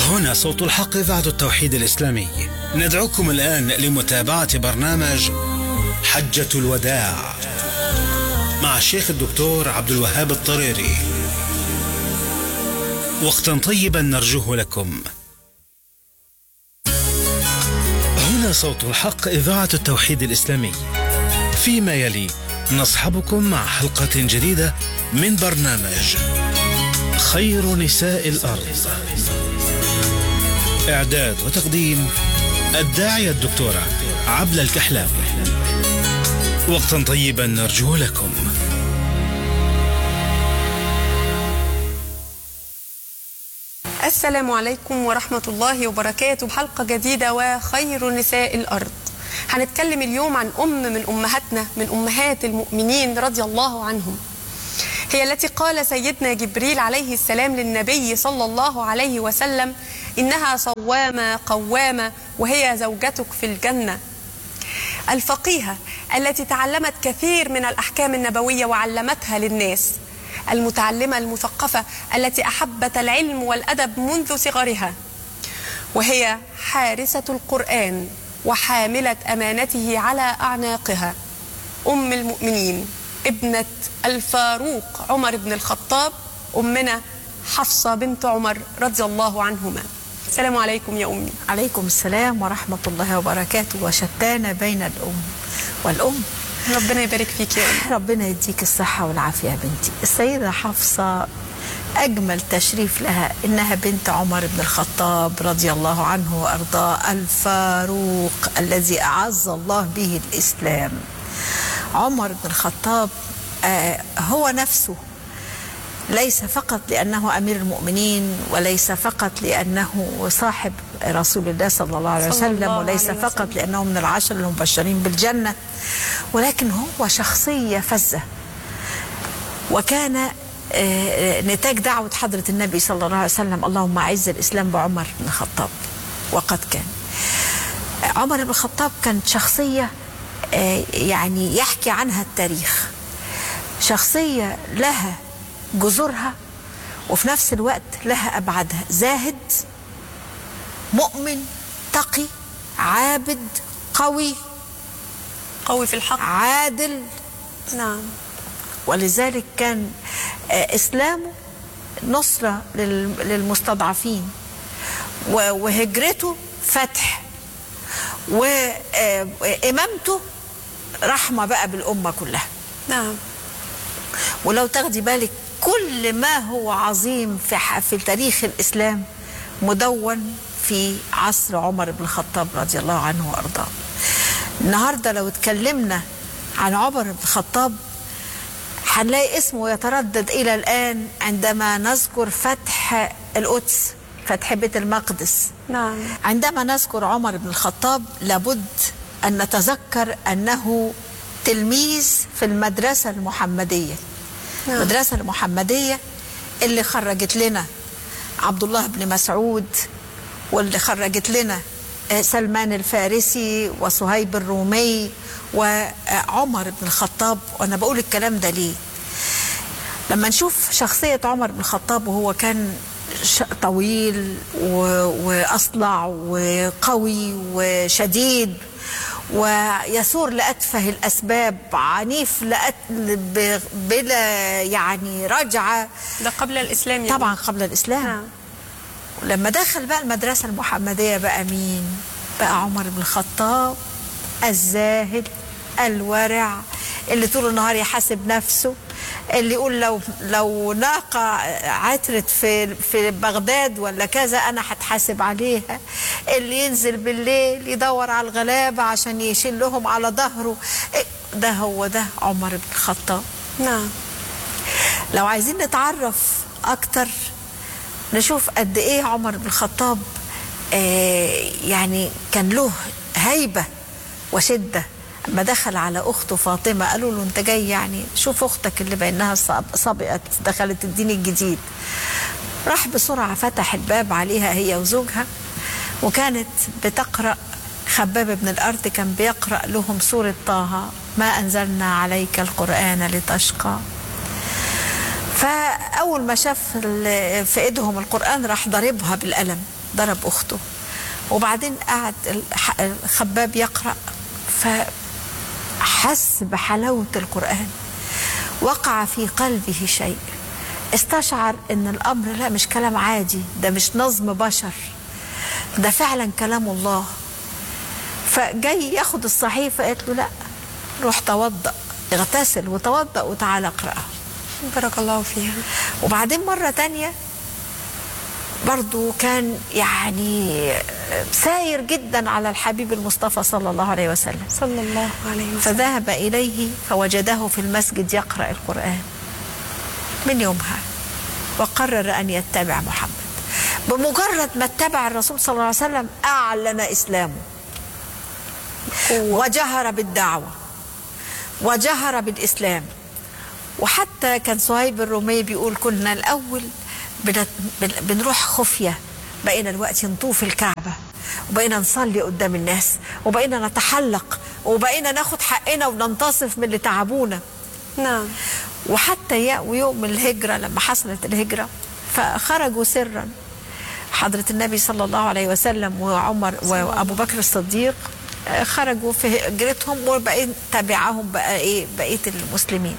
هنا صوت الحق إذاعة التوحيد الإسلامي ندعوكم الآن لمتابعة برنامج حجة الوداع مع الشيخ الدكتور عبد الوهاب الطريري وقتا طيبا نرجوه لكم هنا صوت الحق إذاعة التوحيد الإسلامي فيما يلي نصحبكم مع حلقة جديدة من برنامج خير نساء الأرض إعداد وتقديم الداعية الدكتورة عبلة الكحلاوي وقتا طيبا نرجو لكم السلام عليكم ورحمة الله وبركاته حلقة جديدة وخير نساء الأرض هنتكلم اليوم عن أم من أمهاتنا من أمهات المؤمنين رضي الله عنهم هي التي قال سيدنا جبريل عليه السلام للنبي صلى الله عليه وسلم إنها صوامة قوامة وهي زوجتك في الجنة الفقيهة التي تعلمت كثير من الأحكام النبوية وعلمتها للناس المتعلمة المثقفة التي أحبت العلم والأدب منذ صغرها وهي حارسة القرآن وحاملة أمانته على أعناقها أم المؤمنين ابنة الفاروق عمر بن الخطاب أمنا حفصة بنت عمر رضي الله عنهما السلام عليكم يا أمي عليكم السلام ورحمة الله وبركاته وشتان بين الأم والأم ربنا يبارك فيك يا أمي ربنا يديك الصحة والعافية يا بنتي السيدة حفصة أجمل تشريف لها إنها بنت عمر بن الخطاب رضي الله عنه وأرضاه الفاروق الذي أعز الله به الإسلام عمر بن الخطاب آه هو نفسه ليس فقط لأنه أمير المؤمنين وليس فقط لأنه صاحب رسول الله صلى الله عليه صلى وسلم الله وليس عليه فقط وسلم. لأنه من العشر المبشرين بالجنة ولكن هو شخصية فزة وكان آه، نتاج دعوة حضرة النبي صلى الله عليه وسلم اللهم أعز الإسلام بعمر بن الخطاب وقد كان عمر بن الخطاب كانت شخصية آه، يعني يحكي عنها التاريخ شخصية لها جذورها وفي نفس الوقت لها أبعادها زاهد مؤمن تقي عابد قوي قوي في الحق عادل نعم ولذلك كان آه، إسلامه نصرة لل- للمستضعفين و- وهجرته فتح وإمامته رحمة بقى بالأمة كلها نعم ولو تاخدي بالك كل ما هو عظيم في ح- في تاريخ الاسلام مدون في عصر عمر بن الخطاب رضي الله عنه وارضاه. النهارده لو اتكلمنا عن عمر بن الخطاب هنلاقي اسمه يتردد الى الان عندما نذكر فتح القدس فتح بيت المقدس نعم عندما نذكر عمر بن الخطاب لابد أن نتذكر أنه تلميذ في المدرسة المحمدية نعم. المدرسة المحمدية اللي خرجت لنا عبد الله بن مسعود واللي خرجت لنا آه، سلمان الفارسي وصهيب الرومي وعمر بن الخطاب وأنا بقول الكلام ده ليه لما نشوف شخصية عمر بن الخطاب وهو كان ش- طويل و- وأصلع وقوي وشديد ويثور لأتفه الأسباب عنيف لأت... ب- بلا يعني رجعة ده قبل الإسلام يا طبعا قبل الإسلام نعم لما دخل بقى المدرسة المحمدية بقى مين بقى عمر بن الخطاب الزاهد الورع اللي طول النهار يحاسب نفسه اللي يقول لو لو ناقة عترت في في بغداد ولا كذا أنا هتحاسب عليها اللي ينزل بالليل يدور على الغلابة عشان يشيل لهم على ظهره إيه، ده هو ده عمر بن الخطاب نعم لو عايزين نتعرف اكتر نشوف قد ايه عمر بن الخطاب آه يعني كان له هيبه وشده لما دخل على اخته فاطمه قالوا له انت جاي يعني شوف اختك اللي بانها صب- سبقت دخلت الدين الجديد راح بسرعه فتح الباب عليها هي وزوجها وكانت بتقرا خباب بن الارض كان بيقرا لهم سوره طه ما انزلنا عليك القران لتشقى فاول ما شاف ال- في ايدهم القران راح ضاربها بالقلم ضرب أخته وبعدين قعد الح- الخباب يقرأ فحس بحلاوة القرآن وقع في قلبه شيء استشعر ان الامر لا مش كلام عادي ده مش نظم بشر ده فعلا كلام الله فجاي ياخد الصحيفه قالت له لا روح توضأ اغتسل وتوضأ وتعالى اقرأها بارك الله فيها وبعدين مرة تانية برضو كان يعني ساير جدا على الحبيب المصطفى صلى الله عليه وسلم صلى الله عليه وسلم فذهب إليه فوجده في المسجد يقرأ القرآن من يومها وقرر أن يتبع محمد بمجرد ما اتبع الرسول صلى الله عليه وسلم أعلن إسلامه وجهر بالدعوة وجهر بالإسلام وحتى كان صهيب الرومي بيقول كنا الأول بنت- بن- بنروح خفية بقينا الوقت نطوف الكعبة وبقينا نصلي قدام الناس وبقينا نتحلق وبقينا ناخد حقنا وننتصف من اللي تعبونا نعم وحتى يا- ويوم الهجرة لما حصلت الهجرة فخرجوا سرا حضرة النبي صلى الله عليه وسلم وعمر وأبو بكر الصديق آه، خرجوا في هجرتهم وبقيت تبعهم بقى إيه بقية المسلمين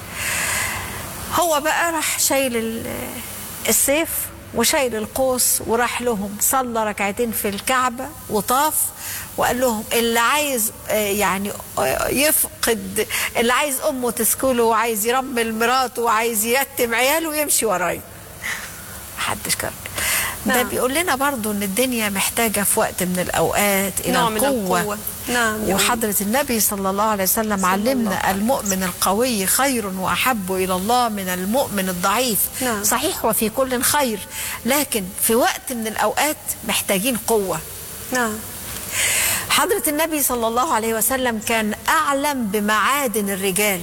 هو بقى راح شايل ال- السيف وشايل القوس وراح لهم صلى ركعتين في الكعبة وطاف وقال لهم اللي عايز آه، يعني آه، يفقد اللي عايز أمه تسكله وعايز يرمل مراته وعايز يتم عياله يمشي ورايا محدش كان ده نعم. بيقول لنا برضو ان الدنيا محتاجة في وقت من الأوقات إلى نوع من القوة, القوة. نعم يا وحضرة النبي صلى الله عليه وسلم صلى الله علمنا عليه المؤمن القوي خير وأحب إلى الله من المؤمن الضعيف نعم. صحيح وفي كل خير لكن في وقت من الأوقات محتاجين قوة نعم حضرة النبي صلى الله عليه وسلم كان أعلم بمعادن الرجال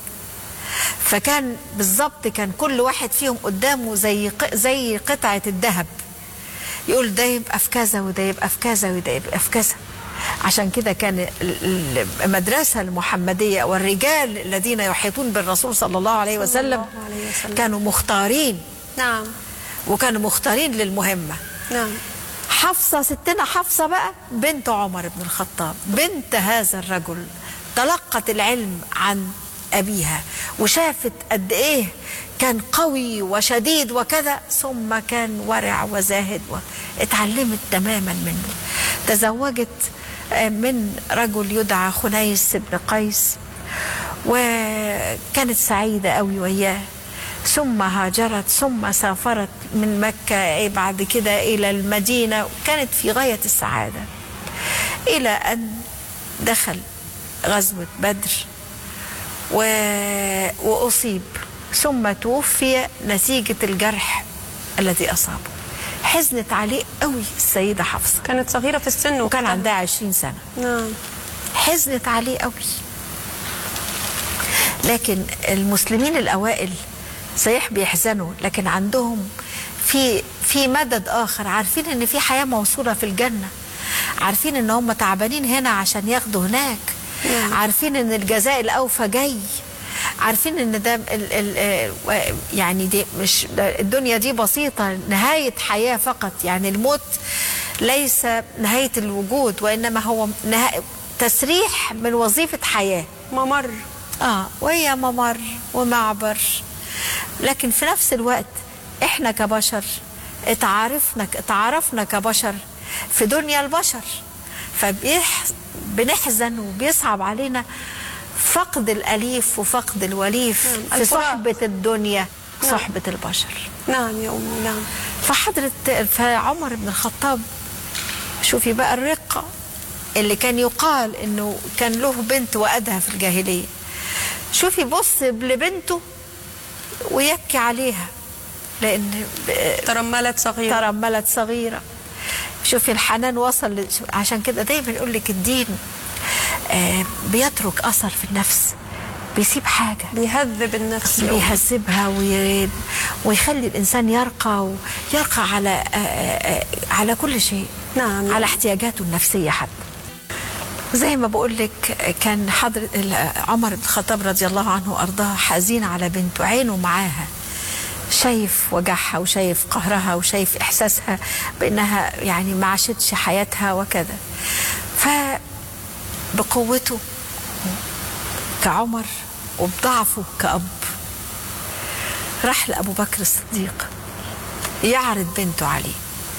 فكان بالظبط كان كل واحد فيهم قدامه زي ق- زي قطعة الذهب يقول ده يبقى في كذا وده يبقى في كذا وده يبقى في كذا عشان كده كان ال- ال- المدرسة المحمدية والرجال الذين يحيطون بالرسول صلى الله عليه صلى وسلم الله عليه وسلم. كانوا مختارين نعم وكانوا مختارين للمهمة نعم حفصة ستنا حفصة بقى بنت عمر بن الخطاب بنت هذا الرجل تلقت العلم عن أبيها وشافت قد إيه كان قوي وشديد وكذا ثم كان ورع وزاهد اتعلمت تماما منه تزوجت آه، من رجل يدعى خنيس بن قيس وكانت سعيدة قوي وياه ثم هاجرت ثم سافرت من مكة إيه بعد كده إلى المدينة كانت في غاية السعادة إلى أن دخل غزوة بدر و... وأصيب ثم توفي نتيجة الجرح الذي أصابه حزنت عليه قوي السيدة حفصة كانت صغيرة في السن وكان وقتها. عندها عشرين سنة نعم حزنت عليه قوي لكن المسلمين الاوائل صحيح بيحزنوا لكن عندهم في في مدد اخر عارفين ان في حياه موصوله في الجنه عارفين ان هم تعبانين هنا عشان ياخدوا هناك عارفين ان الجزاء الاوفى جاي عارفين ان ده ال ال ال يعني دي مش ده الدنيا دي بسيطه نهايه حياه فقط يعني الموت ليس نهايه الوجود وانما هو نهاية تسريح من وظيفه حياه ممر اه وهي ممر ومعبر لكن في نفس الوقت احنا كبشر اتعارفنا اتعارفنا كبشر في دنيا البشر فبنحزن وبيصعب علينا فقد الاليف وفقد الوليف نعم، في الفراق. صحبه الدنيا نعم. صحبه البشر نعم يا أمي نعم فحضرة فعمر بن الخطاب شوفي بقى الرقة اللي كان يقال انه كان له بنت وأدها في الجاهلية شوفي بص لبنته ويبكي عليها لأن ترملت صغيرة ترملت صغيرة شوفي الحنان وصل ل- عشان كده دايما يقول لك الدين آه، بيترك أثر في النفس بيسيب حاجة بيهذب النفس يا أمي. بيهذبها وي... ويخلي الانسان يرقى ويرقى على آه، آه، على كل شيء نعم. على احتياجاته النفسيه حتى زي ما بقول لك كان حضر ال- عمر بن الخطاب رضي الله عنه وارضاه حزين على بنته عينه معاها شايف وجعها وشايف قهرها وشايف إحساسها بأنها يعني ما عاشتش حياتها وكذا فبقوته كعمر وبضعفه كأب راح لأبو بكر الصديق يعرض بنته عليه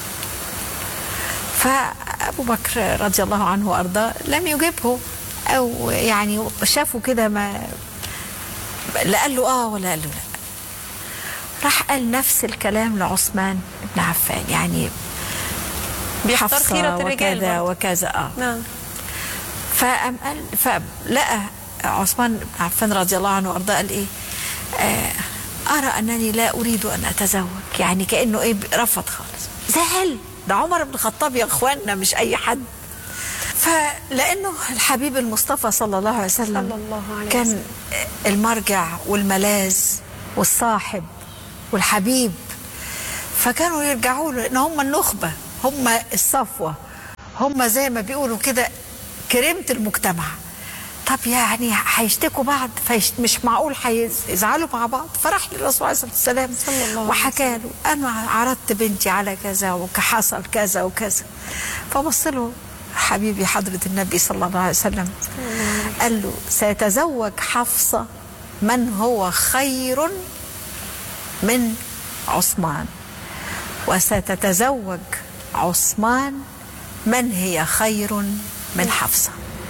فأبو بكر رضي الله عنه وأرضاه لم يجبه أو يعني شافه كده ما لا قال له آه ولا قال له لا راح قال نفس الكلام لعثمان بن عفان يعني بيختار حفصة خيرة الرجال وكذا برضه. وكذا اه نعم فقام قال فلقى عثمان بن عفان رضي الله عنه وارضاه قال ايه آه ارى انني لا اريد ان اتزوج يعني كانه ايه رفض خالص زعل ده عمر بن الخطاب يا اخواننا مش اي حد فلانه الحبيب المصطفى صلى الله عليه وسلم صلى الله عليه كان وسلم. المرجع والملاذ والصاحب والحبيب فكانوا يرجعوا له ان هم النخبه هم الصفوه هم زي ما بيقولوا كده كريمه المجتمع طب يعني هيشتكوا بعض فمش معقول هيزعلوا مع بعض فراح للرسول عليه الصلاه والسلام صلى الله عليه وحكى له انا عرضت بنتي على كذا وحصل كذا وكذا فبص له حبيبي حضره النبي صلى الله عليه وسلم قال له سيتزوج حفصه من هو خير من عثمان وستتزوج عثمان من هي خير من حفصه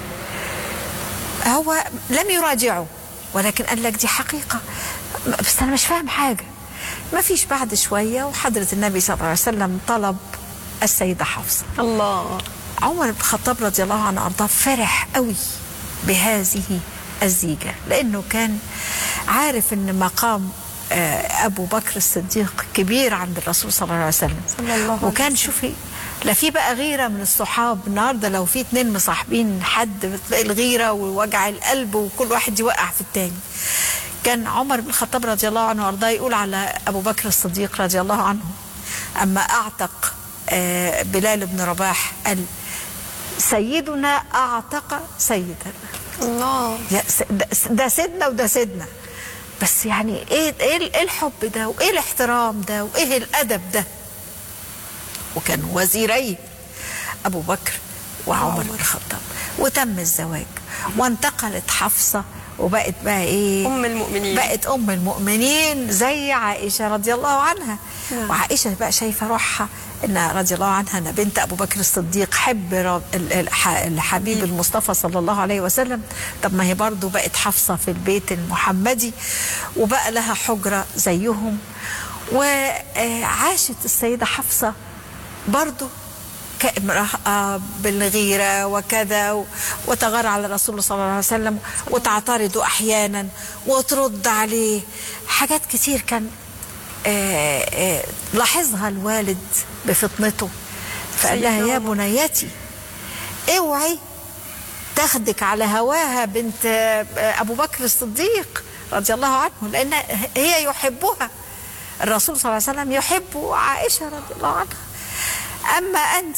هو لم يراجعه ولكن قال لك دي حقيقة بس أنا مش فاهم حاجة ما فيش بعد شوية وحضرة النبي صلى الله عليه وسلم طلب السيدة حفصة الله عمر بن الخطاب رضي الله عنه وارضاه فرح قوي بهذه الزيجة لأنه كان عارف أن مقام آه، أبو بكر الصديق كبير عند الرسول صلى الله عليه وسلم صلى الله عليه وكان شوفي لا في بقى غيرة من الصحاب النهاردة لو في اتنين مصاحبين حد بتلاقي الغيرة ووجع القلب وكل واحد يوقع في التاني كان عمر بن الخطاب رضي الله عنه وارضاه يقول على أبو بكر الصديق رضي الله عنه أما أعتق آه، بلال بن رباح قال سيدنا أعتق سيدا الله يا س- ده- ده سيدنا وده سيدنا بس يعني ايه ايه ال- إيه الحب ده وايه الاحترام ده وايه الادب ده وكانوا وزيري ابو بكر وعمر بن الخطاب وتم الزواج وانتقلت حفصه وبقت بقى ايه أم المؤمنين. بقت ام المؤمنين زي عائشه رضي الله عنها نعم. وعائشه بقى شايفه روحها ان رضي الله عنها ان بنت ابو بكر الصديق حب رب- ال- الح- الحبيب المصطفى صلى الله عليه وسلم طب ما هي برضو بقت حفصه في البيت المحمدي وبقى لها حجره زيهم وعاشت السيده حفصه برضو كامرأة بالغيرة وكذا و- وتغار على الرسول صلى الله عليه وسلم وتعترض أحيانا وترد عليه حاجات كتير كان آه، آه، لاحظها الوالد بفطنته فقال لها سيدنا يا عمر. بنيتي اوعي تاخدك على هواها بنت آه، ابو بكر الصديق رضي الله عنه لان هي يحبها الرسول صلى الله عليه وسلم يحب عائشه رضي الله عنها اما انت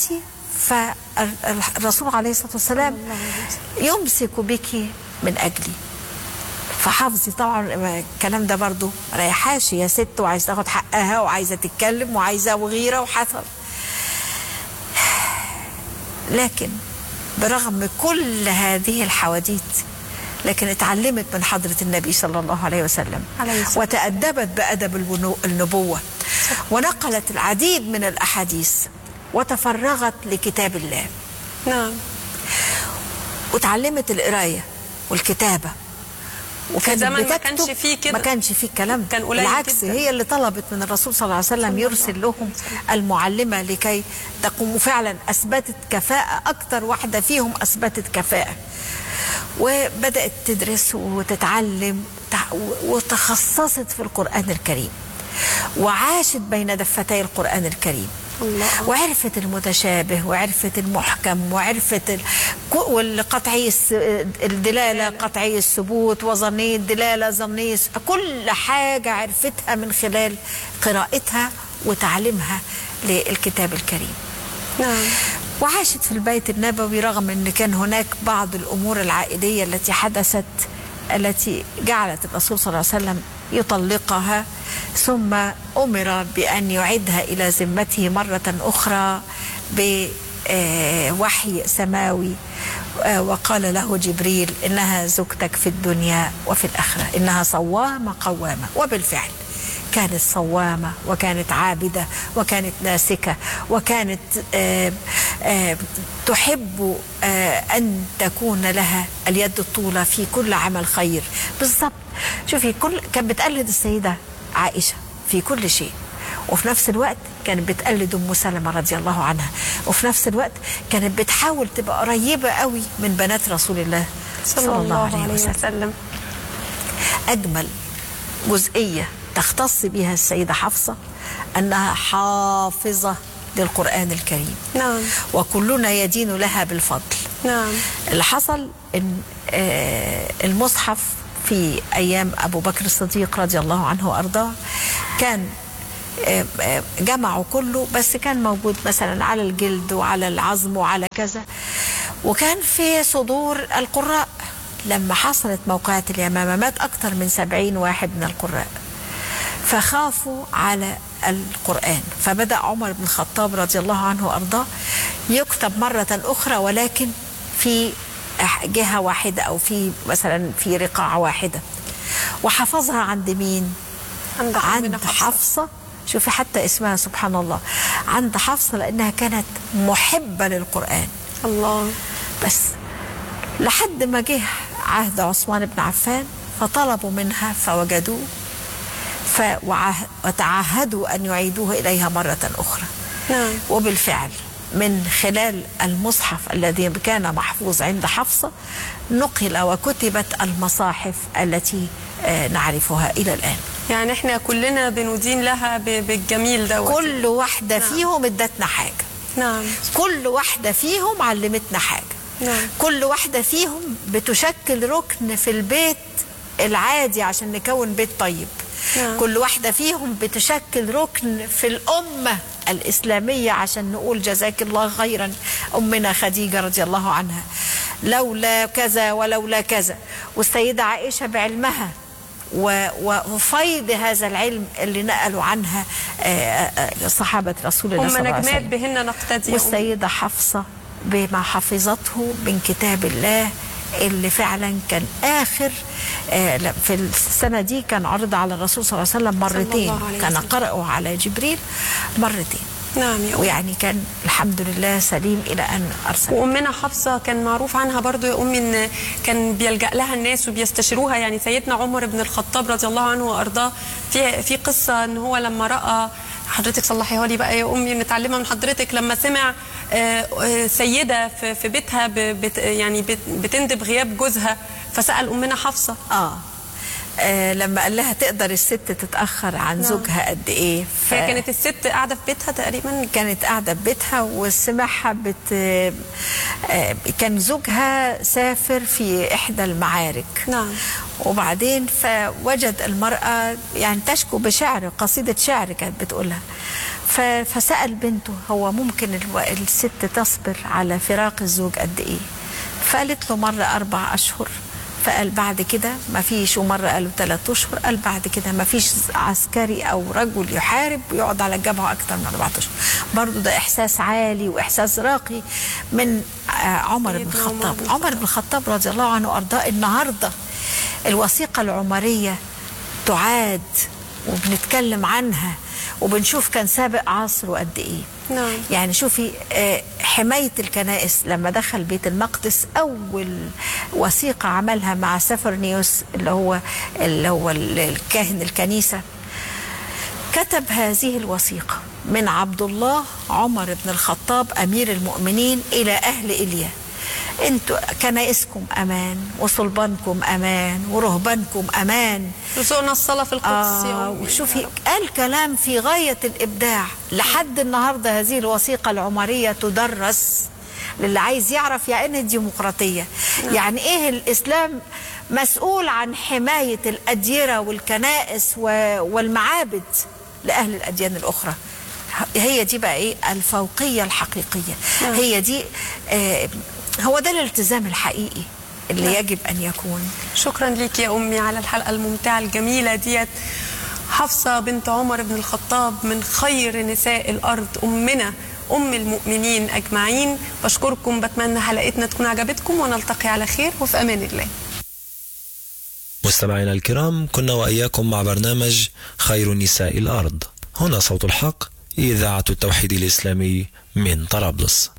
فالرسول عليه الصلاه والسلام يمسك بك من اجلي فحافظي طبعا الكلام ده برضو ريحاش يا ست وعايزه تاخد حقها وعايزه تتكلم وعايزه وغيره وحصل لكن برغم كل هذه الحواديت لكن اتعلمت من حضرة النبي صلى الله عليه وسلم عليه الصلاة وتأدبت بأدب البنو- النبوة ونقلت العديد من الأحاديث وتفرغت لكتاب الله نعم وتعلمت القراية والكتابة وكانت زمن ما بتكتب كانش فيه كده. ما كانش فيه الكلام ده. كان قليل بالعكس جدا. هي اللي طلبت من الرسول صلى الله عليه وسلم الله يرسل عليه لهم المعلمة لكي تقوم فعلا أثبتت كفاءة أكتر واحدة فيهم أثبتت كفاءة وبدأت تدرس وتتعلم تع- وتخصصت في القرآن الكريم وعاشت بين دفتي القرآن الكريم الله. وعرفت المتشابه وعرفت المحكم وعرفت ال... كو- والقطعي الس... الدلالة قطعي الثبوت وظني الدلالة ظني الس- كل حاجة عرفتها من خلال قراءتها وتعليمها للكتاب الكريم نعم وعاشت في البيت النبوي رغم ان كان هناك بعض الامور العائليه التي حدثت التي جعلت الرسول صلى الله عليه وسلم يطلقها ثم أمر بأن يعيدها إلى ذمته مرة أخرى بوحي سماوي آه، وقال له جبريل إنها زوجتك في الدنيا وفي الآخرة إنها صوامة قوامة وبالفعل كانت صوامة وكانت عابدة وكانت ناسكة وكانت آه، آه، تحب آه، أن تكون لها اليد الطولة في كل عمل خير بالضبط شوفي كل كانت بتقلد السيدة عائشة في كل شيء وفي نفس الوقت كانت بتقلد ام سلمه رضي الله عنها وفي نفس الوقت كانت بتحاول تبقى قريبه قوي من بنات رسول الله صلى الله عليه وسلم أجمل جزئية تختص بها السيدة حفصة أنها حافظة للقرآن الكريم نعم وكلنا يدين لها بالفضل نعم اللي حصل ان آه، المصحف في ايام ابو بكر الصديق رضي الله عنه وارضاه كان آه، آه، جمعوا كله بس كان موجود مثلا على الجلد وعلى العظم وعلى كذا وكان في صدور القراء لما حصلت موقعة اليمامة مات أكثر من سبعين واحد من القراء فخافوا على القرآن فبدأ عمر بن الخطاب رضي الله عنه وأرضاه يكتب مرة أخرى ولكن في جهة واحدة أو في مثلا في رقاع واحدة وحفظها عند مين؟ عند عند أمنا حفصة. حفصة شوفي حتى اسمها سبحان الله عند حفصة لأنها كانت محبة للقرآن الله بس لحد ما جه عهد عثمان بن عفان فطلبوا منها فوجدوه ف وعه- وتعهدوا أن يعيدوه إليها مرة أخرى نعم وبالفعل من خلال المصحف الذي كان محفوظ عند حفصة نقل وكتبت المصاحف التي آه، نعرفها إلى الآن يعني احنا كلنا بندين لها ب- بالجميل دوت كل واحدة فيهم ادتنا حاجة نعم كل واحدة فيهم علمتنا حاجة نعم. كل واحدة فيهم بتشكل ركن في البيت العادي عشان نكون بيت طيب نعم. كل واحدة فيهم بتشكل ركن في الأمة الإسلامية عشان نقول جزاك الله خيرا أمنا خديجة رضي الله عنها لولا كذا ولولا كذا والسيدة عائشة بعلمها و- و- وفيض هذا العلم اللي نقلوا عنها آه، آه، صحابة رسول الله صلى هم الله عليه نجمات وسلم بهن نقتدي يا أم. والسيدة حفصة بما حفظته من كتاب الله اللي فعلا كان آخر آه، لا، في السنة دي كان عرض على الرسول صلى الله عليه وسلم مرتين الله عليه كان وسلم. قرأه على جبريل مرتين نعم يا أم. ويعني كان الحمد لله سليم إلى أن أرسل وامنا حفصه كان معروف عنها برضو يا امي ان كان بيلجا لها الناس وبيستشيروها يعني سيدنا عمر بن الخطاب رضي الله عنه وارضاه في في قصه ان هو لما راى حضرتك صلحيها لي بقى يا امي نتعلمها من حضرتك لما سمع آه، آه، سيده في في بيتها ب- بت يعني بت- بتندب غياب جوزها فسال امنا حفصه آه. آه لما قال لها تقدر الست تتأخر عن زوجها قد إيه ف... هي كانت الست قاعده في بيتها تقريبا كانت قاعدة في بيتها وسمعها بت... آه، كان زوجها سافر في إحدى المعارك نعم. وبعدين فوجد المرأة يعني تشكو بشعر قصيدة شعر كانت بتقولها ف... فسأل بنته هو ممكن الو... الست تصبر على فراق الزوج قد إيه فقالت له مرة أربع أشهر فقال بعد كده ما فيش ومرة قالوا ثلاث أشهر قال بعد كده ما فيش عسكري أو رجل يحارب ويقعد على الجبهة أكتر من أربعة أشهر برضو ده إحساس عالي وإحساس راقي من آه، عمر بن سيدنا عمر الخطاب بن عمر بن الخطاب رضي الله عنه وأرضاه النهاردة الوثيقة العمرية تعاد وبنتكلم عنها وبنشوف كان سابق عصره قد ايه نعم. يعني شوفي آه، حماية الكنائس لما دخل بيت المقدس أول وثيقة عملها مع سفرنيوس اللي هو اللي هو الكاهن الكنيسة كتب هذه الوثيقة من عبد الله عمر بن الخطاب أمير المؤمنين إلى أهل إليا انتوا كنائسكم أمان وصلبانكم أمان ورهبانكم أمان رزقنا الصلاه في القدس يا آه أمي. وشوفي قال كلام في غاية الإبداع لحد النهاردة هذه الوثيقة العمرية تدرس للي عايز يعرف يعني ايه الديمقراطية يعني ايه الإسلام مسؤول عن حماية الأديرة والكنائس و- والمعابد لأهل الأديان الأخرى هي دي بقى ايه الفوقية الحقيقية هي دي آه هو ده الالتزام الحقيقي اللي يجب أن يكون شكرا ليك يا امي على الحلقه الممتعه الجميله ديت حفصة بنت عمر بن الخطاب من خير نساء الأرض أمنا أم المؤمنين أجمعين بشكركم بتمنى حلقتنا تكون عجبتكم ونلتقي على خير وفي أمان الله مستمعينا الكرام كنا وإياكم مع برنامج خير نساء الأرض هنا صوت الحق إذاعة التوحيد الإسلامي من طرابلس